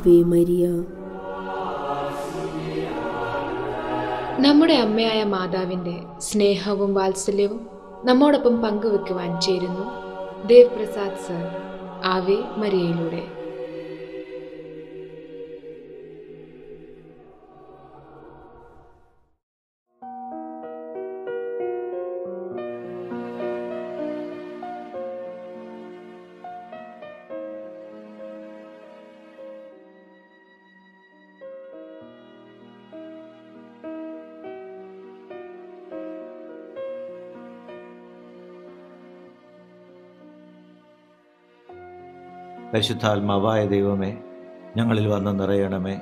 Ave Maria നമ്മുടെ അമ്മയായ മാതാവിന്റെ സ്നേഹവും വാത്സല്യവും നമ്മോടൊപ്പം പങ്കുവെക്കുവാൻ ചേരുന്നു ദേവ് പ്രസാദ് സർ ആവേ മരിയയിലൂടെ പരിശുദ്ധാത്മാവായ ദൈവമേ ഞങ്ങളിൽ വന്ന് നിറയണമേ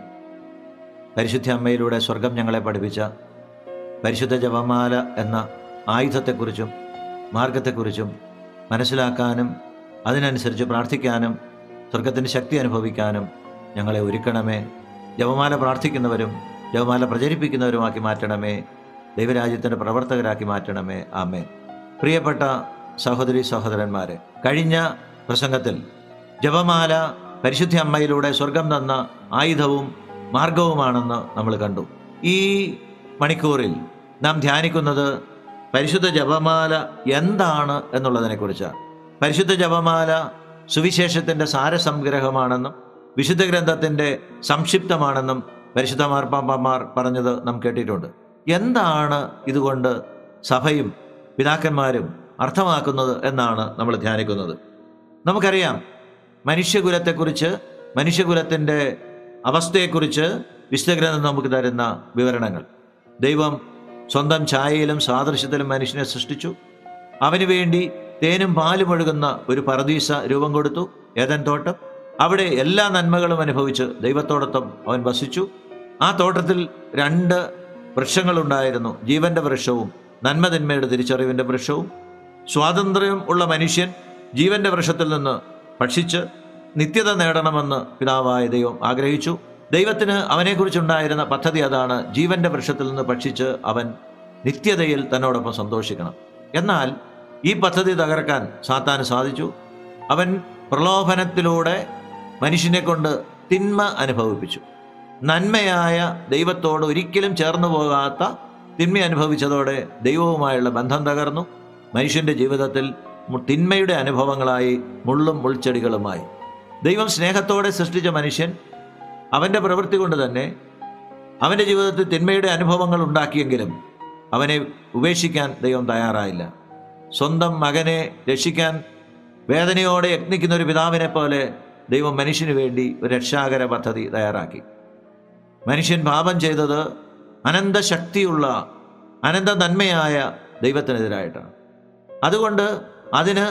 പരിശുദ്ധ അമ്മയിലൂടെ സ്വർഗം ഞങ്ങളെ പഠിപ്പിച്ച പരിശുദ്ധ ജപമാല എന്ന ആയുധത്തെക്കുറിച്ചും മാർഗത്തെക്കുറിച്ചും മനസ്സിലാക്കാനും അതിനനുസരിച്ച് പ്രാർത്ഥിക്കാനും സ്വർഗത്തിൻ്റെ ശക്തി അനുഭവിക്കാനും ഞങ്ങളെ ഒരുക്കണമേ ജപമാല പ്രാർത്ഥിക്കുന്നവരും ജപമാല പ്രചരിപ്പിക്കുന്നവരുമാക്കി മാറ്റണമേ ദൈവരാജ്യത്തിൻ്റെ പ്രവർത്തകരാക്കി മാറ്റണമേ ആമേ പ്രിയപ്പെട്ട സഹോദരി സഹോദരന്മാരെ കഴിഞ്ഞ പ്രസംഗത്തിൽ ജപമാല പരിശുദ്ധ അമ്മയിലൂടെ സ്വർഗം തന്ന ആയുധവും മാർഗവുമാണെന്ന് നമ്മൾ കണ്ടു ഈ മണിക്കൂറിൽ നാം ധ്യാനിക്കുന്നത് പരിശുദ്ധ ജപമാല എന്താണ് എന്നുള്ളതിനെക്കുറിച്ചാണ് പരിശുദ്ധ ജപമാല സുവിശേഷത്തിൻ്റെ സാരസംഗ്രഹമാണെന്നും വിശുദ്ധ ഗ്രന്ഥത്തിൻ്റെ സംക്ഷിപ്തമാണെന്നും പരിശുദ്ധ മാർപ്പാപ്പമാർ പറഞ്ഞത് നാം കേട്ടിട്ടുണ്ട് എന്താണ് ഇതുകൊണ്ട് സഭയും പിതാക്കന്മാരും അർത്ഥമാക്കുന്നത് എന്നാണ് നമ്മൾ ധ്യാനിക്കുന്നത് നമുക്കറിയാം മനുഷ്യകുലത്തെക്കുറിച്ച് മനുഷ്യകുലത്തിൻ്റെ അവസ്ഥയെക്കുറിച്ച് വിശുദ്ധഗ്രന്ഥം നമുക്ക് തരുന്ന വിവരണങ്ങൾ ദൈവം സ്വന്തം ഛായയിലും സാദൃശ്യത്തിലും മനുഷ്യനെ സൃഷ്ടിച്ചു അവന് വേണ്ടി തേനും പാലും ഒഴുകുന്ന ഒരു പറദീസ രൂപം കൊടുത്തു ഏതൻ തോട്ടം അവിടെ എല്ലാ നന്മകളും അനുഭവിച്ച് ദൈവത്തോടൊപ്പം അവൻ വസിച്ചു ആ തോട്ടത്തിൽ രണ്ട് വൃക്ഷങ്ങളുണ്ടായിരുന്നു ജീവന്റെ വൃക്ഷവും നന്മതിന്മയുടെ തിരിച്ചറിവിന്റെ വൃക്ഷവും സ്വാതന്ത്ര്യം ഉള്ള മനുഷ്യൻ ജീവന്റെ വൃക്ഷത്തിൽ നിന്ന് ഭക്ഷിച്ച് നിത്യത നേടണമെന്ന് പിതാവായ ദൈവം ആഗ്രഹിച്ചു ദൈവത്തിന് അവനെക്കുറിച്ചുണ്ടായിരുന്ന പദ്ധതി അതാണ് ജീവന്റെ വൃക്ഷത്തിൽ നിന്ന് ഭക്ഷിച്ച് അവൻ നിത്യതയിൽ തന്നോടൊപ്പം സന്തോഷിക്കണം എന്നാൽ ഈ പദ്ധതി തകർക്കാൻ സാത്താന് സാധിച്ചു അവൻ പ്രലോഭനത്തിലൂടെ മനുഷ്യനെ കൊണ്ട് തിന്മ അനുഭവിപ്പിച്ചു നന്മയായ ദൈവത്തോട് ഒരിക്കലും ചേർന്നു പോകാത്ത തിന്മ അനുഭവിച്ചതോടെ ദൈവവുമായുള്ള ബന്ധം തകർന്നു മനുഷ്യന്റെ ജീവിതത്തിൽ മു- തിന്മയുടെ അനുഭവങ്ങളായി മുള്ളും മുൾച്ചെടികളുമായി ദൈവം സ്നേഹത്തോടെ സൃഷ്ടിച്ച മനുഷ്യൻ അവൻ്റെ പ്രവൃത്തി കൊണ്ട് തന്നെ അവൻ്റെ ജീവിതത്തിൽ തിന്മയുടെ അനുഭവങ്ങൾ ഉണ്ടാക്കിയെങ്കിലും അവനെ ഉപേക്ഷിക്കാൻ ദൈവം തയ്യാറായില്ല സ്വന്തം മകനെ രക്ഷിക്കാൻ വേദനയോടെ യത്നിക്കുന്ന ഒരു പിതാവിനെ പോലെ ദൈവം മനുഷ്യന് വേണ്ടി ഒരു രക്ഷാകര പദ്ധതി തയ്യാറാക്കി മനുഷ്യൻ പാപം ചെയ്തത് അനന്ത ശക്തിയുള്ള അനന്ത നന്മയായ ദൈവത്തിനെതിരായിട്ടാണ് അതുകൊണ്ട് അതിന്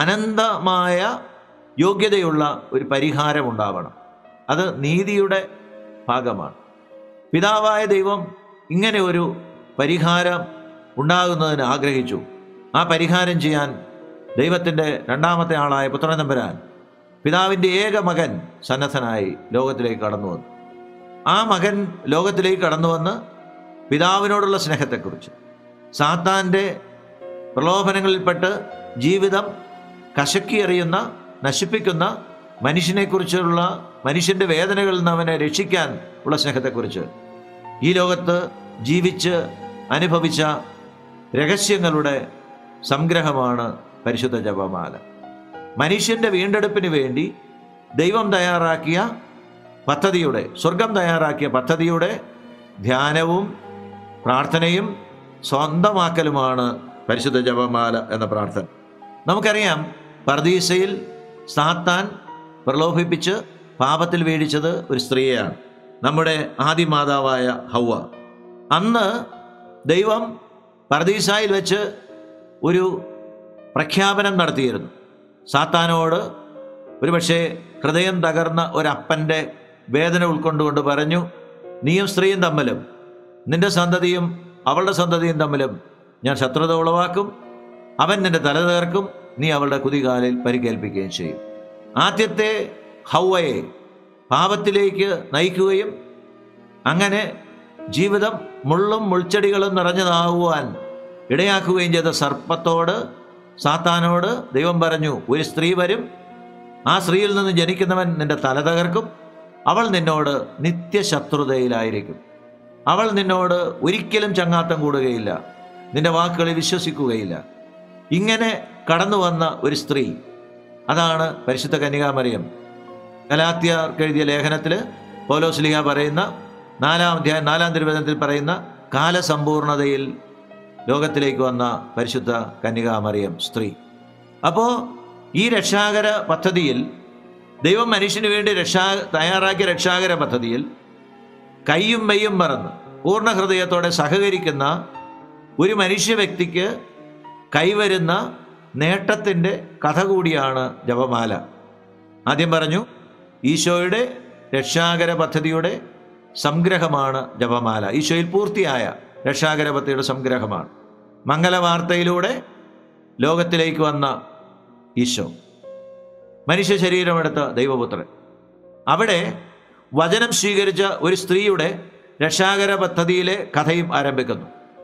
അനന്തമായ യോഗ്യതയുള്ള ഒരു പരിഹാരം ഉണ്ടാവണം അത് നീതിയുടെ ഭാഗമാണ് പിതാവായ ദൈവം ഇങ്ങനെ ഒരു പരിഹാരം ഉണ്ടാകുന്നതിന് ആഗ്രഹിച്ചു ആ പരിഹാരം ചെയ്യാൻ ദൈവത്തിൻ്റെ രണ്ടാമത്തെ ആളായ പുത്രൻ തമ്പുരാൻ പിതാവിൻ്റെ ഏക മകൻ സന്നദ്ധനായി ലോകത്തിലേക്ക് കടന്നു വന്നു ആ മകൻ ലോകത്തിലേക്ക് കടന്നു വന്ന് പിതാവിനോടുള്ള സ്നേഹത്തെക്കുറിച്ച് സാത്താൻ്റെ പ്രലോഭനങ്ങളിൽപ്പെട്ട് ജീവിതം കശക്കിയെറിയുന്ന നശിപ്പിക്കുന്ന മനുഷ്യനെക്കുറിച്ചുള്ള മനുഷ്യൻ്റെ വേദനകളിൽ നിന്ന് അവനെ രക്ഷിക്കാൻ ഉള്ള സ്നേഹത്തെക്കുറിച്ച് ഈ ലോകത്ത് ജീവിച്ച് അനുഭവിച്ച രഹസ്യങ്ങളുടെ സംഗ്രഹമാണ് പരിശുദ്ധ ജപമാല മനുഷ്യൻ്റെ വീണ്ടെടുപ്പിന് വേണ്ടി ദൈവം തയ്യാറാക്കിയ പദ്ധതിയുടെ സ്വർഗം തയ്യാറാക്കിയ പദ്ധതിയുടെ ധ്യാനവും പ്രാർത്ഥനയും സ്വന്തമാക്കലുമാണ് പരിശുദ്ധ ജപമാല എന്ന പ്രാർത്ഥന നമുക്കറിയാം പർദീസയിൽ സാത്താൻ പ്രലോഭിപ്പിച്ച് പാപത്തിൽ വീഴിച്ചത് ഒരു സ്ത്രീയെയാണ് നമ്മുടെ ആദിമാതാവായ ഹൗവ അന്ന് ദൈവം പർദീസായിൽ വെച്ച് ഒരു പ്രഖ്യാപനം നടത്തിയിരുന്നു സാത്താനോട് ഒരുപക്ഷെ ഹൃദയം തകർന്ന ഒരപ്പൻ്റെ വേദന ഉൾക്കൊണ്ടുകൊണ്ട് പറഞ്ഞു നീയും സ്ത്രീയും തമ്മിലും നിന്റെ സന്തതിയും അവളുടെ സന്തതിയും തമ്മിലും ഞാൻ ശത്രുത ഉളവാക്കും അവൻ നിന്റെ തല തകർക്കും നീ അവളുടെ കുതികാലിൽ പരിക്കേൽപ്പിക്കുകയും ചെയ്യും ആദ്യത്തെ ഹൗവയെ പാപത്തിലേക്ക് നയിക്കുകയും അങ്ങനെ ജീവിതം മുള്ളും മുൾച്ചെടികളും നിറഞ്ഞതാകുവാൻ ഇടയാക്കുകയും ചെയ്ത സർപ്പത്തോട് സാത്താനോട് ദൈവം പറഞ്ഞു ഒരു സ്ത്രീ വരും ആ സ്ത്രീയിൽ നിന്ന് ജനിക്കുന്നവൻ നിന്റെ തല തകർക്കും അവൾ നിന്നോട് നിത്യശത്രുതയിലായിരിക്കും അവൾ നിന്നോട് ഒരിക്കലും ചങ്ങാത്തം കൂടുകയില്ല നിന്റെ വാക്കുകളിൽ വിശ്വസിക്കുകയില്ല ഇങ്ങനെ കടന്നു വന്ന ഒരു സ്ത്രീ അതാണ് പരിശുദ്ധ കന്യകാമറിയം ഗലാത്യർക്ക് എഴുതിയ ലേഖനത്തിൽ പൗലോസ്ലിഹ പറയുന്ന നാലാം അധ്യായം നാലാം തിരുവചനത്തിൽ പറയുന്ന കാലസമ്പൂർണതയിൽ ലോകത്തിലേക്ക് വന്ന പരിശുദ്ധ കന്യകാമറിയം സ്ത്രീ അപ്പോൾ ഈ രക്ഷാകര പദ്ധതിയിൽ ദൈവം മനുഷ്യന് വേണ്ടി രക്ഷാ തയ്യാറാക്കിയ രക്ഷാകര പദ്ധതിയിൽ കയ്യും മെയ്യും മറന്ന് പൂർണ്ണ ഹൃദയത്തോടെ സഹകരിക്കുന്ന ഒരു മനുഷ്യ വ്യക്തിക്ക് കൈവരുന്ന നേട്ടത്തിൻ്റെ കഥ കൂടിയാണ് ജപമാല ആദ്യം പറഞ്ഞു ഈശോയുടെ രക്ഷാകര പദ്ധതിയുടെ സംഗ്രഹമാണ് ജപമാല ഈശോയിൽ പൂർത്തിയായ രക്ഷാകര പദ്ധതിയുടെ സംഗ്രഹമാണ് മംഗലവാർത്തയിലൂടെ ലോകത്തിലേക്ക് വന്ന ഈശോ മനുഷ്യ ശരീരമെടുത്ത ദൈവപുത്രൻ അവിടെ വചനം സ്വീകരിച്ച ഒരു സ്ത്രീയുടെ രക്ഷാകര പദ്ധതിയിലെ കഥയും ആരംഭിക്കുന്നു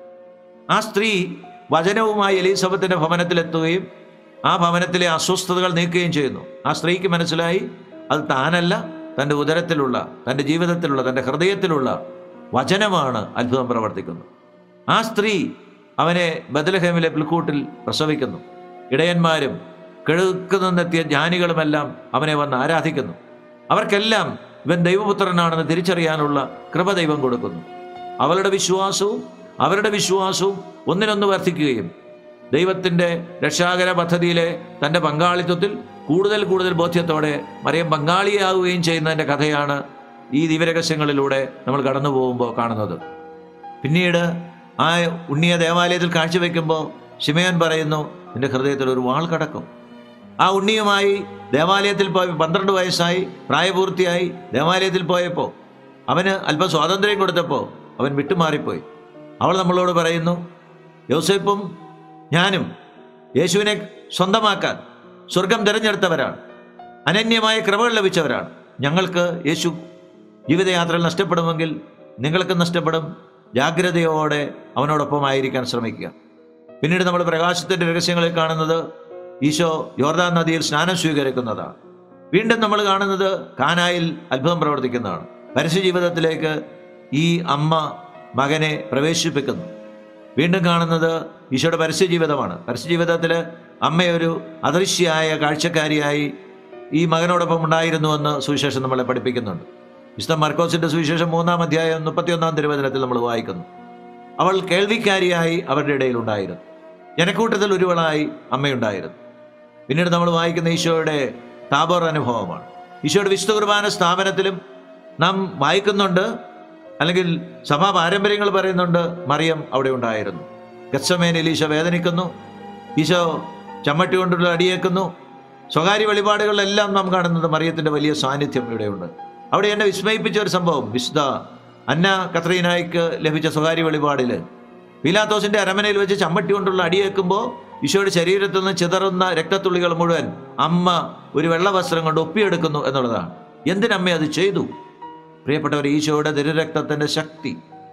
ആ സ്ത്രീ വചനവുമായി എലീസബത്തിന്റെ ഭവനത്തിലെത്തുകയും ആ ഭവനത്തിലെ അസ്വസ്ഥതകൾ നീക്കുകയും ചെയ്യുന്നു ആ സ്ത്രീക്ക് മനസ്സിലായി അത് താനല്ല തൻ്റെ ഉദരത്തിലുള്ള തൻ്റെ ജീവിതത്തിലുള്ള തൻ്റെ ഹൃദയത്തിലുള്ള വചനമാണ് അത്ഭുതം പ്രവർത്തിക്കുന്നത് ആ സ്ത്രീ അവനെ ബദലഹേമിലെ പുൽക്കൂട്ടിൽ പ്രസവിക്കുന്നു ഇടയന്മാരും കിഴക്ക് നിന്നെത്തിയ ജ്ഞാനികളുമെല്ലാം അവനെ വന്ന് ആരാധിക്കുന്നു അവർക്കെല്ലാം ഇവൻ ദൈവപുത്രനാണെന്ന് തിരിച്ചറിയാനുള്ള കൃപ ദൈവം കൊടുക്കുന്നു അവളുടെ വിശ്വാസവും അവരുടെ വിശ്വാസവും ഒന്നിനൊന്ന് വർദ്ധിക്കുകയും ദൈവത്തിൻ്റെ രക്ഷാകര പദ്ധതിയിലെ തൻ്റെ പങ്കാളിത്വത്തിൽ കൂടുതൽ കൂടുതൽ ബോധ്യത്തോടെ മറിയം പങ്കാളിയാവുകയും ചെയ്യുന്നതിൻ്റെ കഥയാണ് ഈ ദിവരഹസ്യങ്ങളിലൂടെ നമ്മൾ കടന്നു പോകുമ്പോൾ കാണുന്നത് പിന്നീട് ആ ഉണ്ണിയ ദേവാലയത്തിൽ കാഴ്ചവെക്കുമ്പോൾ ശിമയോൻ പറയുന്നു നിന്റെ ഹൃദയത്തിൽ ഒരു വാൾ കടക്കും ആ ഉണ്ണിയുമായി ദേവാലയത്തിൽ പോയ പന്ത്രണ്ട് വയസ്സായി പ്രായപൂർത്തിയായി ദേവാലയത്തിൽ പോയപ്പോൾ അവന് അല്പം സ്വാതന്ത്ര്യം കൊടുത്തപ്പോൾ അവൻ വിട്ടുമാറിപ്പോയി അവൾ നമ്മളോട് പറയുന്നു യോസേപ്പും ഞാനും യേശുവിനെ സ്വന്തമാക്കാൻ സ്വർഗം തിരഞ്ഞെടുത്തവരാണ് അനന്യമായ കൃപകൾ ലഭിച്ചവരാണ് ഞങ്ങൾക്ക് യേശു ജീവിതയാത്രയിൽ നഷ്ടപ്പെടുമെങ്കിൽ നിങ്ങൾക്ക് നഷ്ടപ്പെടും ജാഗ്രതയോടെ അവനോടൊപ്പമായിരിക്കാൻ ശ്രമിക്കുക പിന്നീട് നമ്മൾ പ്രകാശത്തിൻ്റെ രഹസ്യങ്ങളിൽ കാണുന്നത് ഈശോ യോർദാൻ നദിയിൽ സ്നാനം സ്വീകരിക്കുന്നതാണ് വീണ്ടും നമ്മൾ കാണുന്നത് കാനായിൽ അത്ഭുതം പ്രവർത്തിക്കുന്നതാണ് പരസ്യ ജീവിതത്തിലേക്ക് ഈ അമ്മ മകനെ പ്രവേശിപ്പിക്കുന്നു വീണ്ടും കാണുന്നത് ഈശോയുടെ പരസ്യ ജീവിതമാണ് പരസ്യ ജീവിതത്തിൽ അമ്മയൊരു അദൃശ്യയായ കാഴ്ചക്കാരിയായി ഈ മകനോടൊപ്പം ഉണ്ടായിരുന്നുവെന്ന് സുവിശേഷം നമ്മളെ പഠിപ്പിക്കുന്നുണ്ട് വിശുദ്ധ മർക്കോസിന്റെ സുവിശേഷം മൂന്നാം അധ്യായം മുപ്പത്തിയൊന്നാം തിരുവചനത്തിൽ നമ്മൾ വായിക്കുന്നു അവൾ കേൾവിക്കാരിയായി അവരുടെ ഇടയിൽ ഉണ്ടായിരുന്നു ജനക്കൂട്ടത്തിൽ ഒരുവളായി അമ്മയുണ്ടായിരുന്നു പിന്നീട് നമ്മൾ വായിക്കുന്ന ഈശോയുടെ താബോർ അനുഭവമാണ് ഈശോയുടെ വിശുദ്ധ കുർബാന സ്ഥാപനത്തിലും നാം വായിക്കുന്നുണ്ട് അല്ലെങ്കിൽ സഭാ പാരമ്പര്യങ്ങൾ പറയുന്നുണ്ട് മറിയം അവിടെ ഉണ്ടായിരുന്നു ഗച്ചമേനിൽ ഈശോ വേദനിക്കുന്നു ഈശോ ചമ്മട്ടി കൊണ്ടുള്ള അടിയേക്കുന്നു സ്വകാര്യ വെളിപാടുകളിലെല്ലാം നാം കാണുന്നത് മറിയത്തിന്റെ വലിയ സാന്നിധ്യം ഇവിടെയുണ്ട് അവിടെ എന്നെ വിസ്മയിപ്പിച്ച ഒരു സംഭവം വിശുദ്ധ അന്ന കത്രീനായിക്ക് ലഭിച്ച സ്വകാര്യ വെളിപാടില് പീലാത്തോസിന്റെ അരമനയിൽ വെച്ച് ചമ്മട്ടി കൊണ്ടുള്ള അടിയേക്കുമ്പോൾ ഈശോയുടെ ശരീരത്തിൽ നിന്ന് ചിതറുന്ന രക്തത്തുള്ളികൾ മുഴുവൻ അമ്മ ഒരു വെള്ളവസ്ത്രം കൊണ്ട് ഒപ്പിയെടുക്കുന്നു എന്നുള്ളതാണ് എന്തിനമ്മ അത് ചെയ്തു പ്രിയപ്പെട്ടവർ ഈശോയുടെ തിരുരക്തത്തിന്റെ ശക്തി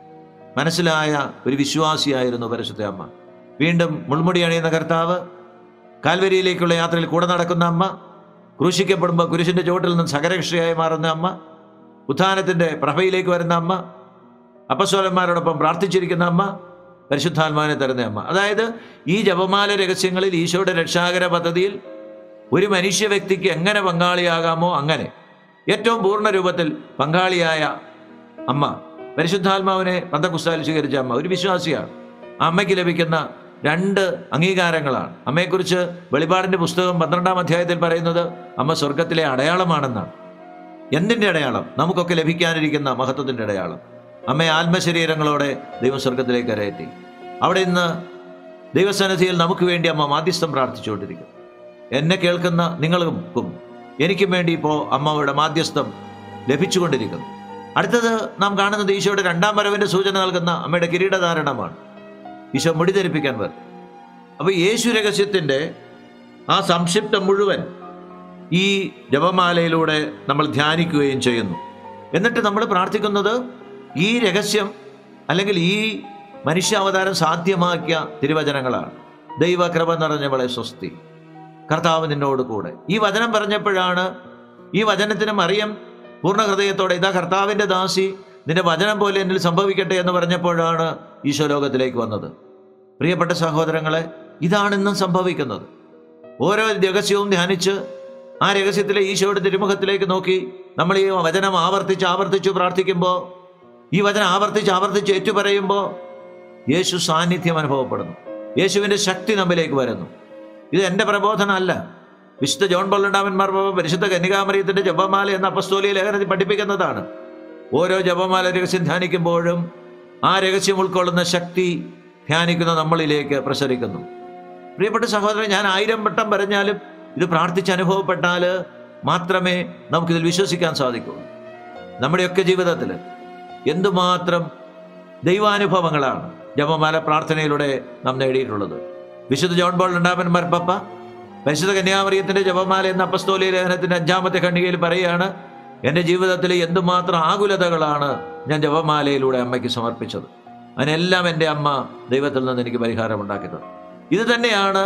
മനസ്സിലായ ഒരു വിശ്വാസിയായിരുന്നു പരിശുദ്ധ അമ്മ വീണ്ടും മുൾമുടി അണിയുന്ന കർത്താവ് കാൽവരിയിലേക്കുള്ള യാത്രയിൽ കൂടെ നടക്കുന്ന അമ്മ ക്രൂശിക്കപ്പെടുമ്പോൾ കുരിശിന്റെ ചുവട്ടിൽ നിന്ന് സകരക്ഷയായി മാറുന്ന അമ്മ ഉത്ഥാനത്തിന്റെ പ്രഭയിലേക്ക് വരുന്ന അമ്മ അപ്പസ്വലന്മാരോടൊപ്പം പ്രാർത്ഥിച്ചിരിക്കുന്ന അമ്മ പരിശുദ്ധാത്മാവിനെ തരുന്ന അമ്മ അതായത് ഈ ജപമാല രഹസ്യങ്ങളിൽ ഈശോയുടെ രക്ഷാകര പദ്ധതിയിൽ ഒരു മനുഷ്യ വ്യക്തിക്ക് എങ്ങനെ പങ്കാളിയാകാമോ അങ്ങനെ ഏറ്റവും പൂർണ്ണ രൂപത്തിൽ പങ്കാളിയായ അമ്മ പരിശുദ്ധാത്മാവിനെ പന്തകുസ്താൽ സ്വീകരിച്ച അമ്മ ഒരു വിശ്വാസിയാണ് ആ അമ്മയ്ക്ക് ലഭിക്കുന്ന രണ്ട് അംഗീകാരങ്ങളാണ് അമ്മയെക്കുറിച്ച് വെളിപാടിന്റെ പുസ്തകം പന്ത്രണ്ടാം അധ്യായത്തിൽ പറയുന്നത് അമ്മ സ്വർഗത്തിലെ അടയാളമാണെന്നാണ് എന്തിൻ്റെ അടയാളം നമുക്കൊക്കെ ലഭിക്കാനിരിക്കുന്ന മഹത്വത്തിൻ്റെ അടയാളം അമ്മയെ ആത്മശരീരങ്ങളോടെ ദൈവം സ്വർഗത്തിലേക്ക് കരയറ്റി അവിടെ ഇന്ന് ദൈവസന്നിധിയിൽ നമുക്ക് വേണ്ടി അമ്മ മാധ്യസ്ഥം പ്രാർത്ഥിച്ചുകൊണ്ടിരിക്കുന്നു എന്നെ കേൾക്കുന്ന നിങ്ങൾക്കും എനിക്കും വേണ്ടി ഇപ്പോൾ അമ്മയുടെ മാധ്യസ്ഥം ലഭിച്ചുകൊണ്ടിരിക്കുന്നു അടുത്തത് നാം കാണുന്നത് ഈശോയുടെ രണ്ടാം വരവിന്റെ സൂചന നൽകുന്ന അമ്മയുടെ കിരീടധാരണമാണ് ഈശോ മുടി ധരിപ്പിക്കാൻ വരും അപ്പൊ യേശു രഹസ്യത്തിന്റെ ആ സംക്ഷിപ്തം മുഴുവൻ ഈ ജപമാലയിലൂടെ നമ്മൾ ധ്യാനിക്കുകയും ചെയ്യുന്നു എന്നിട്ട് നമ്മൾ പ്രാർത്ഥിക്കുന്നത് ഈ രഹസ്യം അല്ലെങ്കിൽ ഈ മനുഷ്യാവതാരം സാധ്യമാക്കിയ തിരുവചനങ്ങളാണ് ദൈവകൃപ നിറഞ്ഞവളെ സ്വസ്തി കർത്താവ് നിന്നോട് കൂടെ ഈ വചനം പറഞ്ഞപ്പോഴാണ് ഈ വചനത്തിന് മറിയം പൂർണ്ണ ഹൃദയത്തോടെ ഇതാ കർത്താവിൻ്റെ ദാസി നിന്റെ വചനം പോലെ എന്നിൽ സംഭവിക്കട്ടെ എന്ന് പറഞ്ഞപ്പോഴാണ് ഈശോ ലോകത്തിലേക്ക് വന്നത് പ്രിയപ്പെട്ട സഹോദരങ്ങളെ ഇതാണ് ഇന്നും സംഭവിക്കുന്നത് ഓരോ രഹസ്യവും ധ്യാനിച്ച് ആ രഹസ്യത്തിലെ ഈശോയുടെ തിരുമുഖത്തിലേക്ക് നോക്കി നമ്മൾ ഈ വചനം ആവർത്തിച്ച് ആവർത്തിച്ച് പ്രാർത്ഥിക്കുമ്പോൾ ഈ വചനം ആവർത്തിച്ച് ആവർത്തിച്ച് ഏറ്റുപറയുമ്പോൾ യേശു സാന്നിധ്യം അനുഭവപ്പെടുന്നു യേശുവിൻ്റെ ശക്തി നമ്മിലേക്ക് വരുന്നു ഇത് എൻ്റെ പ്രബോധനമല്ല വിശുദ്ധ ജോൺ ബോളുണ്ടാവന്മാർ പരിശുദ്ധ കന്യകാമറിയത്തിൻ്റെ ജപമാല എന്ന അപ്പസ്തോലിയ ലേഖനത്തിൽ പഠിപ്പിക്കുന്നതാണ് ഓരോ ജപമാല രഹസ്യം ധ്യാനിക്കുമ്പോഴും ആ രഹസ്യം ഉൾക്കൊള്ളുന്ന ശക്തി ധ്യാനിക്കുന്ന നമ്മളിലേക്ക് പ്രസരിക്കുന്നു പ്രിയപ്പെട്ട സഹോദരൻ ഞാൻ ആയിരം വട്ടം പറഞ്ഞാലും ഇത് പ്രാർത്ഥിച്ച് അനുഭവപ്പെട്ടാൽ മാത്രമേ നമുക്കിതിൽ വിശ്വസിക്കാൻ സാധിക്കൂ നമ്മുടെയൊക്കെ ജീവിതത്തിൽ എന്തുമാത്രം ദൈവാനുഭവങ്ങളാണ് ജപമാല പ്രാർത്ഥനയിലൂടെ നാം നേടിയിട്ടുള്ളത് വിശുദ്ധ ജോൺ ബോൾ ഉണ്ടാമൻ മർപ്പപ്പ പരിശുദ്ധ കന്യാമറിയത്തിന്റെ ജപമാല എന്ന അപ്പസ്തോലിയ ലേഖനത്തിന്റെ അഞ്ചാമത്തെ ഖണ്ഡികയിൽ പറയുകയാണ് എൻ്റെ ജീവിതത്തിൽ എന്തുമാത്രം ആകുലതകളാണ് ഞാൻ ജപമാലയിലൂടെ അമ്മയ്ക്ക് സമർപ്പിച്ചത് അതിനെല്ലാം എൻ്റെ അമ്മ ദൈവത്തിൽ നിന്ന് എനിക്ക് പരിഹാരം ഉണ്ടാക്കിയത് ഇത് തന്നെയാണ്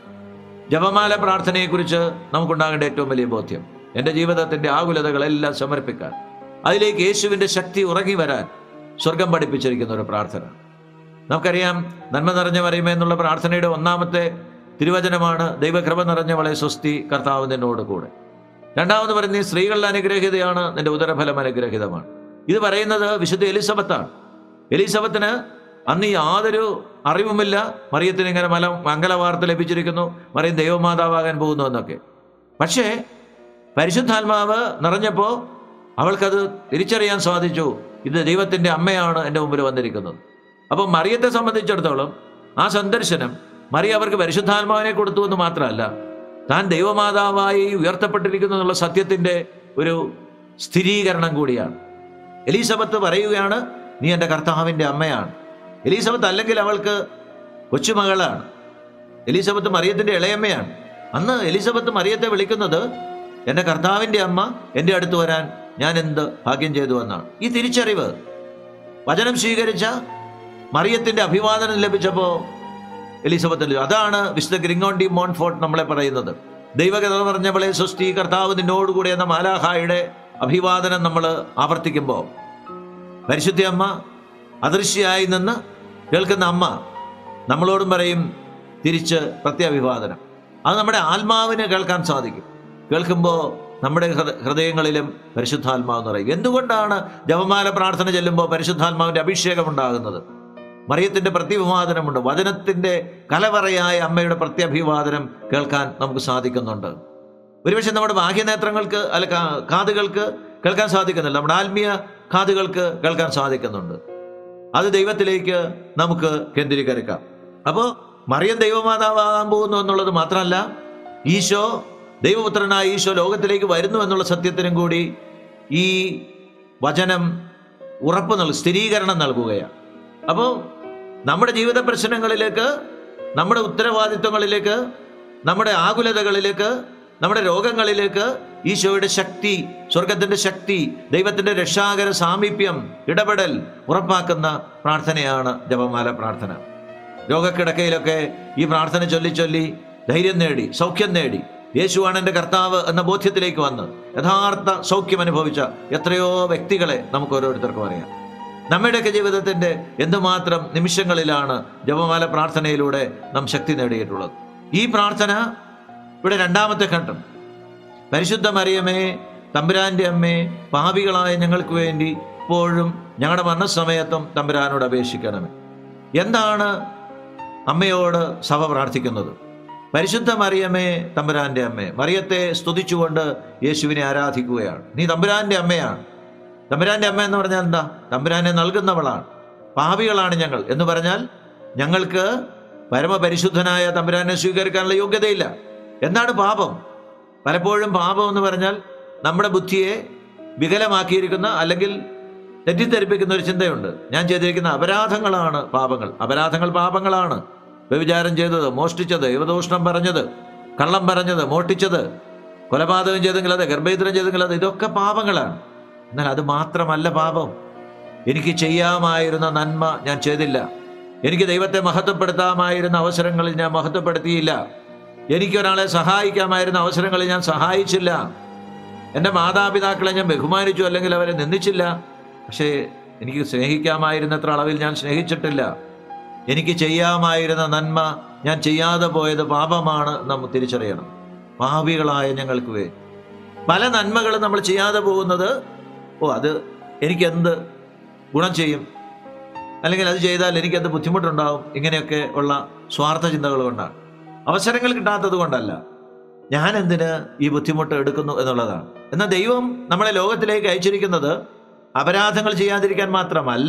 ജപമാല പ്രാർത്ഥനയെക്കുറിച്ച് നമുക്കുണ്ടാകേണ്ട ഏറ്റവും വലിയ ബോധ്യം എൻ്റെ ജീവിതത്തിൻ്റെ ആകുലതകളെല്ലാം സമർപ്പിക്കാൻ അതിലേക്ക് യേശുവിൻ്റെ ശക്തി ഉറങ്ങി വരാൻ സ്വർഗം പഠിപ്പിച്ചിരിക്കുന്ന ഒരു പ്രാർത്ഥന നമുക്കറിയാം നന്മ നിറഞ്ഞ പറയുമേ എന്നുള്ള പ്രാർത്ഥനയുടെ ഒന്നാമത്തെ തിരുവചനമാണ് ദൈവകൃപ നിറഞ്ഞവളെ സ്വസ്തി കർത്താവ് നിന്നോട് കൂടെ രണ്ടാമത് പറയുന്നത് സ്ത്രീകളുടെ അനുഗ്രഹീതയാണ് നിന്റെ ഉദരഫലം അനുഗ്രഹീതമാണ് ഇത് പറയുന്നത് വിശുദ്ധ എലിസബത്താണ് എലിസബത്തിന് അന്ന് യാതൊരു അറിവുമില്ല മറിയത്തിന് ഇങ്ങനെ മല മംഗല വാർത്ത ലഭിച്ചിരിക്കുന്നു മറിയം ദൈവമാതാവാകാൻ പോകുന്നു എന്നൊക്കെ പക്ഷേ പരിശുദ്ധാത്മാവ് നിറഞ്ഞപ്പോൾ അവൾക്കത് തിരിച്ചറിയാൻ സാധിച്ചു ഇത് ദൈവത്തിൻ്റെ അമ്മയാണ് എൻ്റെ മുമ്പിൽ വന്നിരിക്കുന്നത് അപ്പം മറിയത്തെ സംബന്ധിച്ചിടത്തോളം ആ സന്ദർശനം മറിയ അവർക്ക് പരിശുദ്ധാത്മാവിനെ കൊടുത്തു എന്ന് മാത്രമല്ല താൻ ദൈവമാതാവായി ഉയർത്തപ്പെട്ടിരിക്കുന്നു എന്നുള്ള സത്യത്തിൻ്റെ ഒരു സ്ഥിരീകരണം കൂടിയാണ് എലീസബത്ത് പറയുകയാണ് നീ എൻ്റെ കർത്താവിൻ്റെ അമ്മയാണ് എലീസബത്ത് അല്ലെങ്കിൽ അവൾക്ക് കൊച്ചുമകളാണ് എലീസബത്ത് മറിയത്തിൻ്റെ ഇളയമ്മയാണ് അന്ന് എലീസബത്ത് മറിയത്തെ വിളിക്കുന്നത് എൻ്റെ കർത്താവിൻ്റെ അമ്മ എൻ്റെ അടുത്ത് വരാൻ ഞാൻ എന്ത് ഭാഗ്യം ചെയ്തു എന്നാണ് ഈ തിരിച്ചറിവ് വചനം സ്വീകരിച്ച മറിയത്തിൻ്റെ അഭിവാദനം ലഭിച്ചപ്പോൾ എലിസബത്ത് അതാണ് വിശുദ്ധ ഗ്രിങ്ങോണ്ടി മോൺഫോർട്ട് നമ്മളെ പറയുന്നത് ദൈവകഥ പറഞ്ഞവളെ സ്വസ്തി കർത്താവ് നിന്നോടുകൂടെ എന്ന മാലാഹായുടെ അഭിവാദനം നമ്മൾ ആവർത്തിക്കുമ്പോൾ പരിശുദ്ധ അമ്മ അദൃശ്യയായി നിന്ന് കേൾക്കുന്ന അമ്മ നമ്മളോടും പറയും തിരിച്ച് പ്രത്യാഭിവാദനം അത് നമ്മുടെ ആത്മാവിന് കേൾക്കാൻ സാധിക്കും കേൾക്കുമ്പോൾ നമ്മുടെ ഹൃദ- ഹൃദയങ്ങളിലും പരിശുദ്ധാത്മാവ് നിറയും എന്തുകൊണ്ടാണ് ജപമാല പ്രാർത്ഥന ചെല്ലുമ്പോൾ പരിശുദ്ധാത്മാവിൻ്റെ അഭിഷേകം ഉണ്ടാകുന്നത് മറിയത്തിൻ്റെ പ്രത്യഭിവാദനമുണ്ട് വചനത്തിൻ്റെ കലവറയായ അമ്മയുടെ പ്രത്യഭിവാദനം കേൾക്കാൻ നമുക്ക് സാധിക്കുന്നുണ്ട് ഒരുപക്ഷെ നമ്മുടെ ബാഹ്യനേത്രങ്ങൾക്ക് അല്ല കാ- കാതുകൾക്ക് കേൾക്കാൻ സാധിക്കുന്നില്ല നമ്മുടെ ആത്മീയ കാതുകൾക്ക് കേൾക്കാൻ സാധിക്കുന്നുണ്ട് അത് ദൈവത്തിലേക്ക് നമുക്ക് കേന്ദ്രീകരിക്കാം അപ്പോൾ മറിയം ദൈവമാതാവാകാൻ പോകുന്നു എന്നുള്ളത് മാത്രമല്ല ഈശോ ദൈവപുത്രനായ ഈശോ ലോകത്തിലേക്ക് വരുന്നു എന്നുള്ള സത്യത്തിനും കൂടി ഈ വചനം ഉറപ്പ് നൽകും സ്ഥിരീകരണം നൽകുകയാണ് അപ്പോൾ നമ്മുടെ ജീവിത പ്രശ്നങ്ങളിലേക്ക് നമ്മുടെ ഉത്തരവാദിത്വങ്ങളിലേക്ക് നമ്മുടെ ആകുലതകളിലേക്ക് നമ്മുടെ രോഗങ്ങളിലേക്ക് ഈശോയുടെ ശക്തി സ്വർഗത്തിന്റെ ശക്തി ദൈവത്തിന്റെ രക്ഷാകര സാമീപ്യം ഇടപെടൽ ഉറപ്പാക്കുന്ന പ്രാർത്ഥനയാണ് ജപമാല പ്രാർത്ഥന രോഗക്കിടക്കയിലൊക്കെ ഈ പ്രാർത്ഥന ചൊല്ലി ചൊല്ലി ധൈര്യം നേടി സൗഖ്യം നേടി യേശുവാണ് എൻ്റെ കർത്താവ് എന്ന ബോധ്യത്തിലേക്ക് വന്ന് യഥാർത്ഥ സൗഖ്യം അനുഭവിച്ച എത്രയോ വ്യക്തികളെ നമുക്ക് ഓരോരുത്തർക്കും അറിയാം നമ്മുടെയൊക്കെ ജീവിതത്തിൻ്റെ എന്തുമാത്രം നിമിഷങ്ങളിലാണ് ജപമാല പ്രാർത്ഥനയിലൂടെ നാം ശക്തി നേടിയിട്ടുള്ളത് ഈ പ്രാർത്ഥന ഇവിടെ രണ്ടാമത്തെ ഘട്ടം പരിശുദ്ധ മറിയമേ തമ്പുരാന്റെ അമ്മേ പാപികളായ ഞങ്ങൾക്ക് വേണ്ടി ഇപ്പോഴും ഞങ്ങളുടെ മരണസമയത്തും തമ്പുരാനോട് അപേക്ഷിക്കണമേ എന്താണ് അമ്മയോട് സഭ പ്രാർത്ഥിക്കുന്നത് പരിശുദ്ധ മറിയമേ തമ്പുരാന്റെ അമ്മേ മറിയത്തെ സ്തുതിച്ചുകൊണ്ട് യേശുവിനെ ആരാധിക്കുകയാണ് നീ തമ്പുരാന്റെ അമ്മയാണ് തമ്പുരാന്റെ അമ്മ എന്ന് പറഞ്ഞാൽ എന്താ തമ്പുരാനെ നൽകുന്നവളാണ് പാപികളാണ് ഞങ്ങൾ എന്ന് പറഞ്ഞാൽ ഞങ്ങൾക്ക് പരമപരിശുദ്ധനായ തമ്പുരാനെ സ്വീകരിക്കാനുള്ള യോഗ്യതയില്ല എന്താണ് പാപം പലപ്പോഴും പാപം എന്ന് പറഞ്ഞാൽ നമ്മുടെ ബുദ്ധിയെ വികലമാക്കിയിരിക്കുന്ന അല്ലെങ്കിൽ തെറ്റിദ്ധരിപ്പിക്കുന്ന ഒരു ചിന്തയുണ്ട് ഞാൻ ചെയ്തിരിക്കുന്ന അപരാധങ്ങളാണ് പാപങ്ങൾ അപരാധങ്ങൾ പാപങ്ങളാണ് വ്യഭിചാരം ചെയ്തത് മോഷ്ടിച്ചത് യുവദോഷണം പറഞ്ഞത് കള്ളം പറഞ്ഞത് മോഷ്ടിച്ചത് കൊലപാതകം ചെയ്തെങ്കിൽ അത് ഗർഭയിത്രം ചെയ്തെങ്കിൽ അത് ഇതൊക്കെ പാപങ്ങളാണ് എന്നാൽ അത് മാത്രമല്ല പാപം എനിക്ക് ചെയ്യാമായിരുന്ന നന്മ ഞാൻ ചെയ്തില്ല എനിക്ക് ദൈവത്തെ മഹത്വപ്പെടുത്താമായിരുന്ന അവസരങ്ങളിൽ ഞാൻ മഹത്വപ്പെടുത്തിയില്ല എനിക്ക് ഒരാളെ സഹായിക്കാമായിരുന്ന അവസരങ്ങളിൽ ഞാൻ സഹായിച്ചില്ല എൻ്റെ മാതാപിതാക്കളെ ഞാൻ ബഹുമാനിച്ചു അല്ലെങ്കിൽ അവരെ നിന്ദിച്ചില്ല പക്ഷേ എനിക്ക് സ്നേഹിക്കാമായിരുന്നത്ര അളവിൽ ഞാൻ സ്നേഹിച്ചിട്ടില്ല എനിക്ക് ചെയ്യാമായിരുന്ന നന്മ ഞാൻ ചെയ്യാതെ പോയത് പാപമാണ് നാം തിരിച്ചറിയണം പാപികളായ ഞങ്ങൾക്ക് വേ പല നന്മകളും നമ്മൾ ചെയ്യാതെ പോകുന്നത് ഓ അത് എനിക്കെന്ത് ഗുണം ചെയ്യും അല്ലെങ്കിൽ അത് ചെയ്താൽ എനിക്കെന്ത് ബുദ്ധിമുട്ടുണ്ടാവും ഇങ്ങനെയൊക്കെ ഉള്ള സ്വാർത്ഥ ചിന്തകൾ കൊണ്ടാണ് അവസരങ്ങൾ കിട്ടാത്തത് കൊണ്ടല്ല ഞാൻ എന്തിന് ഈ ബുദ്ധിമുട്ട് എടുക്കുന്നു എന്നുള്ളതാണ് എന്നാൽ ദൈവം നമ്മളെ ലോകത്തിലേക്ക് അയച്ചിരിക്കുന്നത് അപരാധങ്ങൾ ചെയ്യാതിരിക്കാൻ മാത്രമല്ല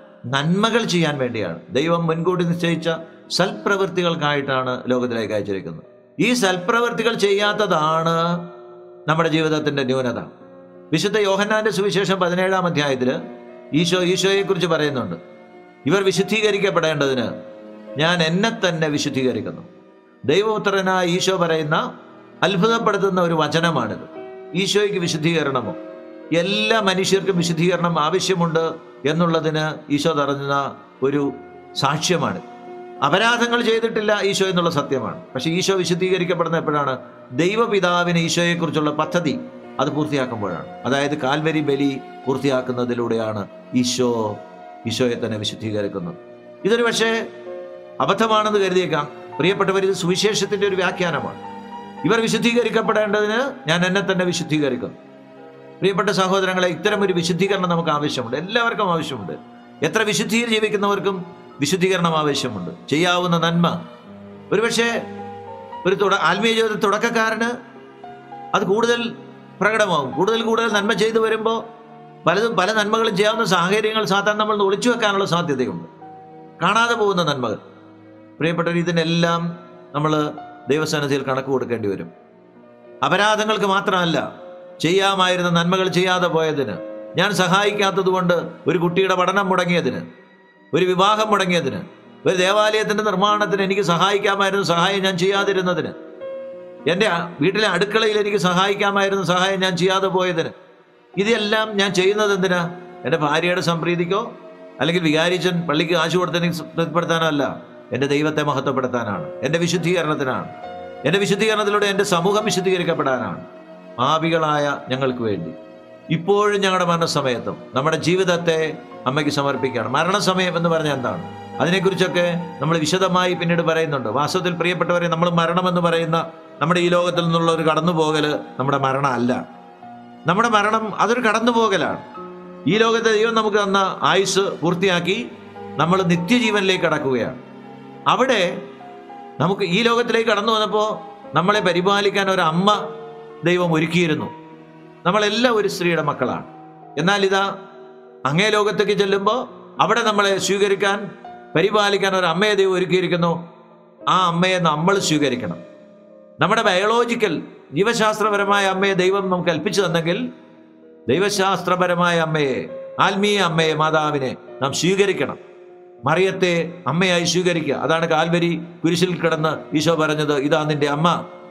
നന്മകൾ ചെയ്യാൻ വേണ്ടിയാണ് ദൈവം മുൻകൂട്ടി നിശ്ചയിച്ച സൽപ്രവൃത്തികൾക്കായിട്ടാണ് ലോകത്തിലേക്ക് അയച്ചിരിക്കുന്നത് ഈ സൽപ്രവൃത്തികൾ ചെയ്യാത്തതാണ് നമ്മുടെ ജീവിതത്തിന്റെ ന്യൂനത വിശുദ്ധ യോഹന്നാന്റെ സുവിശേഷം പതിനേഴാം അധ്യായത്തിൽ ഈശോ ഈശോയെക്കുറിച്ച് പറയുന്നുണ്ട് ഇവർ വിശുദ്ധീകരിക്കപ്പെടേണ്ടതിന് ഞാൻ എന്നെ തന്നെ വിശുദ്ധീകരിക്കുന്നു ദൈവപുത്രനായ ഈശോ പറയുന്ന അത്ഭുതപ്പെടുത്തുന്ന ഒരു വചനമാണിത് ഈശോയ്ക്ക് വിശുദ്ധീകരണമോ എല്ലാ മനുഷ്യർക്കും വിശുദ്ധീകരണം ആവശ്യമുണ്ട് എന്നുള്ളതിന് ഈശോ തറഞ്ഞ ഒരു സാക്ഷ്യമാണ് അപരാധങ്ങൾ ചെയ്തിട്ടില്ല ഈശോ എന്നുള്ള സത്യമാണ് പക്ഷെ ഈശോ വിശുദ്ധീകരിക്കപ്പെടുന്ന എപ്പോഴാണ് ദൈവപിതാവിന് ഈശോയെക്കുറിച്ചുള്ള പദ്ധതി അത് പൂർത്തിയാക്കുമ്പോഴാണ് അതായത് കാൽവരി ബലി പൂർത്തിയാക്കുന്നതിലൂടെയാണ് ഈശോ ഈശോയെ തന്നെ വിശുദ്ധീകരിക്കുന്നത് ഇതൊരു പക്ഷേ അബദ്ധമാണെന്ന് കരുതിയേക്കാം പ്രിയപ്പെട്ടവർ ഇത് സുവിശേഷത്തിന്റെ ഒരു വ്യാഖ്യാനമാണ് ഇവർ വിശുദ്ധീകരിക്കപ്പെടേണ്ടതിന് ഞാൻ എന്നെ തന്നെ വിശുദ്ധീകരിക്കുന്നു പ്രിയപ്പെട്ട സഹോദരങ്ങളെ ഇത്തരം ഒരു വിശുദ്ധീകരണം നമുക്ക് ആവശ്യമുണ്ട് എല്ലാവർക്കും ആവശ്യമുണ്ട് എത്ര വിശുദ്ധിയിൽ ജീവിക്കുന്നവർക്കും വിശുദ്ധീകരണം ആവശ്യമുണ്ട് ചെയ്യാവുന്ന നന്മ ഒരുപക്ഷെ ഒരു തുട ആത്മീയ ജീവിത തുടക്കക്കാരന് അത് കൂടുതൽ പ്രകടമാവും കൂടുതൽ കൂടുതൽ നന്മ ചെയ്തു വരുമ്പോൾ പലതും പല നന്മകളും ചെയ്യാവുന്ന സാഹചര്യങ്ങൾ സാധാരണ നമ്മൾ ഒളിച്ചു വെക്കാനുള്ള സാധ്യതയുണ്ട് കാണാതെ പോകുന്ന നന്മകൾ പ്രിയപ്പെട്ടവർ ഇതിനെല്ലാം നമ്മൾ ദൈവസന്നിധിയിൽ കണക്ക് കൊടുക്കേണ്ടി വരും അപരാധങ്ങൾക്ക് മാത്രമല്ല ചെയ്യാമായിരുന്ന നന്മകൾ ചെയ്യാതെ പോയതിന് ഞാൻ സഹായിക്കാത്തത് കൊണ്ട് ഒരു കുട്ടിയുടെ പഠനം മുടങ്ങിയതിന് ഒരു വിവാഹം മുടങ്ങിയതിന് ഒരു ദേവാലയത്തിന്റെ നിർമ്മാണത്തിന് എനിക്ക് സഹായിക്കാമായിരുന്ന സഹായം ഞാൻ ചെയ്യാതിരുന്നതിന് എൻ്റെ അ- വീട്ടിലെ അടുക്കളയിൽ എനിക്ക് സഹായിക്കാമായിരുന്ന സഹായം ഞാൻ ചെയ്യാതെ പോയതിന് ഇതെല്ലാം ഞാൻ ചെയ്യുന്നത് എന്തിനാ എൻ്റെ ഭാര്യയുടെ സംപ്രീതിക്കോ അല്ലെങ്കിൽ വികാരിച്ചൻ പള്ളിക്ക് കാശ് കൊടുത്തതിന് തൃപ്തിപ്പെടുത്താനോ അല്ല എൻ്റെ ദൈവത്തെ മഹത്വപ്പെടുത്താനാണ് എൻ്റെ വിശുദ്ധീകരണത്തിനാണ് എൻ്റെ വിശുദ്ധീകരണത്തിലൂടെ എൻ്റെ സമൂഹം വിശുദ്ധീകരിക്കപ്പെടാനാണ് പാപികളായ ഞങ്ങൾക്ക് വേണ്ടി ഇപ്പോഴും ഞങ്ങളുടെ മരണസമയത്തും നമ്മുടെ ജീവിതത്തെ അമ്മയ്ക്ക് സമർപ്പിക്കുകയാണ് മരണസമയം എന്ന് പറഞ്ഞാൽ എന്താണ് അതിനെക്കുറിച്ചൊക്കെ നമ്മൾ വിശദമായി പിന്നീട് പറയുന്നുണ്ട് വാസ്തവത്തിൽ പ്രിയപ്പെട്ടവരെ നമ്മൾ മരണമെന്ന് പറയുന്ന നമ്മുടെ ഈ ലോകത്തിൽ നിന്നുള്ള ഒരു കടന്നുപോകല് നമ്മുടെ മരണം അല്ല നമ്മുടെ മരണം അതൊരു കടന്നുപോകലാണ് ഈ ലോകത്തെ ദൈവം നമുക്ക് തന്ന ആയുസ് പൂർത്തിയാക്കി നമ്മൾ നിത്യജീവനിലേക്ക് കടക്കുകയാണ് അവിടെ നമുക്ക് ഈ ലോകത്തിലേക്ക് കടന്നു വന്നപ്പോൾ നമ്മളെ പരിപാലിക്കാൻ ഒരു അമ്മ ദൈവം ഒരുക്കിയിരുന്നു നമ്മളെല്ലാം ഒരു സ്ത്രീയുടെ മക്കളാണ് എന്നാൽ ഇതാ അങ്ങേ ലോകത്തേക്ക് ചെല്ലുമ്പോൾ അവിടെ നമ്മളെ സ്വീകരിക്കാൻ പരിപാലിക്കാൻ ഒരു അമ്മയെ ദൈവം ഒരുക്കിയിരിക്കുന്നു ആ അമ്മയെ നമ്മൾ സ്വീകരിക്കണം നമ്മുടെ ബയോളജിക്കൽ ജീവശാസ്ത്രപരമായ അമ്മയെ ദൈവം നമുക്ക് കൽപ്പിച്ചു തന്നെങ്കിൽ ദൈവശാസ്ത്രപരമായ അമ്മയെ ആത്മീയ അമ്മയെ മാതാവിനെ നാം സ്വീകരിക്കണം മറിയത്തെ അമ്മയായി സ്വീകരിക്കുക അതാണ് കാൽവരി കുരിശിൽ കിടന്ന് ഈശോ പറഞ്ഞത് ഇതാ നിന്റെ അമ്മ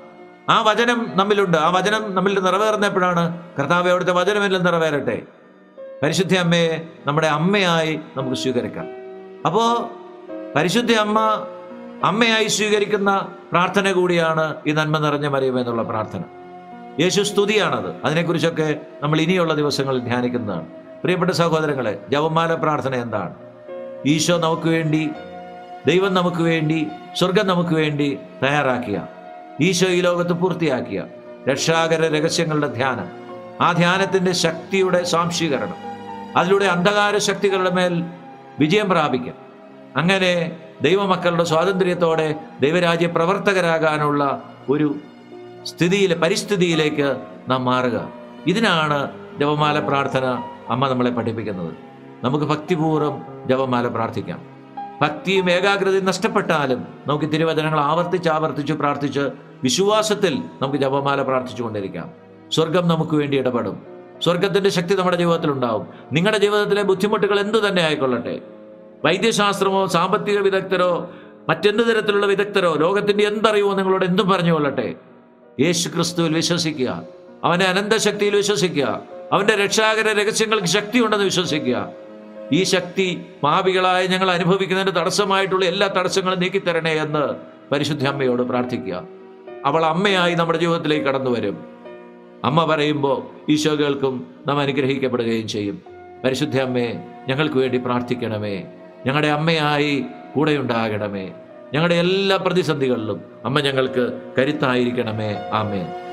ആ വചനം നമ്മിലുണ്ട് ആ വചനം നമ്മിൽ നിറവേറുന്നപ്പോഴാണ് കർത്താവ് അവിടുത്തെ വചനമെല്ലാം നിറവേറട്ടെ പരിശുദ്ധ അമ്മയെ നമ്മുടെ അമ്മയായി നമുക്ക് സ്വീകരിക്കാം അപ്പോ പരിശുദ്ധ അമ്മ അമ്മയായി സ്വീകരിക്കുന്ന പ്രാർത്ഥന കൂടിയാണ് ഈ നന്മ നിറഞ്ഞ മറിയം എന്നുള്ള പ്രാർത്ഥന യേശു സ്തുതിയാണത് അതിനെക്കുറിച്ചൊക്കെ നമ്മൾ ഇനിയുള്ള ദിവസങ്ങളിൽ ധ്യാനിക്കുന്നതാണ് പ്രിയപ്പെട്ട സഹോദരങ്ങളെ ജപമാല പ്രാർത്ഥന എന്താണ് ഈശോ നമുക്ക് വേണ്ടി ദൈവം നമുക്ക് വേണ്ടി സ്വർഗം നമുക്ക് വേണ്ടി തയ്യാറാക്കിയ ഈശോ ഈ ലോകത്ത് പൂർത്തിയാക്കിയ രക്ഷാകര രഹസ്യങ്ങളുടെ ധ്യാനം ആ ധ്യാനത്തിന്റെ ശക്തിയുടെ സാംശീകരണം അതിലൂടെ അന്ധകാര ശക്തികളുടെ മേൽ വിജയം പ്രാപിക്കും അങ്ങനെ ദൈവമക്കളുടെ സ്വാതന്ത്ര്യത്തോടെ ദൈവരാജ്യ പ്രവർത്തകരാകാനുള്ള ഒരു സ്ഥിതിയിൽ പരിസ്ഥിതിയിലേക്ക് നാം മാറുക ഇതിനാണ് ജപമാല പ്രാർത്ഥന അമ്മ നമ്മളെ പഠിപ്പിക്കുന്നത് നമുക്ക് ഭക്തിപൂർവ്വം ജപമാല പ്രാർത്ഥിക്കാം ഭക്തിയും ഏകാഗ്രതയും നഷ്ടപ്പെട്ടാലും നമുക്ക് ഈ തിരുവചനങ്ങൾ ആവർത്തിച്ച് ആവർത്തിച്ച് പ്രാർത്ഥിച്ച് വിശ്വാസത്തിൽ നമുക്ക് ജപമാല പ്രാർത്ഥിച്ചു കൊണ്ടിരിക്കാം സ്വർഗം നമുക്ക് വേണ്ടി ഇടപെടും സ്വർഗത്തിന്റെ ശക്തി നമ്മുടെ ജീവിതത്തിൽ ഉണ്ടാവും നിങ്ങളുടെ ജീവിതത്തിലെ ബുദ്ധിമുട്ടുകൾ എന്തു തന്നെ ആയിക്കൊള്ളട്ടെ വൈദ്യശാസ്ത്രമോ സാമ്പത്തിക വിദഗ്ധരോ മറ്റെന്ത് തരത്തിലുള്ള വിദഗ്ധരോ ലോകത്തിന്റെ എന്തറിവോ നിങ്ങളോട് എന്തും പറഞ്ഞു കൊള്ളട്ടെ യേശു ക്രിസ്തുവിൽ വിശ്വസിക്കുക അവന്റെ അനന്തശക്തിയിൽ വിശ്വസിക്കുക അവന്റെ രക്ഷാകര രഹസ്യങ്ങൾക്ക് ശക്തിയുണ്ടെന്ന് വിശ്വസിക്കുക ഈ ശക്തി പാപികളായ ഞങ്ങൾ അനുഭവിക്കുന്നതിന് തടസ്സമായിട്ടുള്ള എല്ലാ തടസ്സങ്ങളും നീക്കിത്തരണേ എന്ന് പരിശുദ്ധ അമ്മയോട് പ്രാർത്ഥിക്കുക അവൾ അമ്മയായി നമ്മുടെ ജീവിതത്തിലേക്ക് കടന്നു വരും അമ്മ പറയുമ്പോൾ ഈശോ കേൾക്കും നാം അനുഗ്രഹിക്കപ്പെടുകയും ചെയ്യും പരിശുദ്ധ അമ്മേ ഞങ്ങൾക്ക് വേണ്ടി പ്രാർത്ഥിക്കണമേ ഞങ്ങളുടെ അമ്മയായി കൂടെയുണ്ടാകണമേ ഞങ്ങളുടെ എല്ലാ പ്രതിസന്ധികളിലും അമ്മ ഞങ്ങൾക്ക് കരുത്തായിരിക്കണമേ ആമേൻ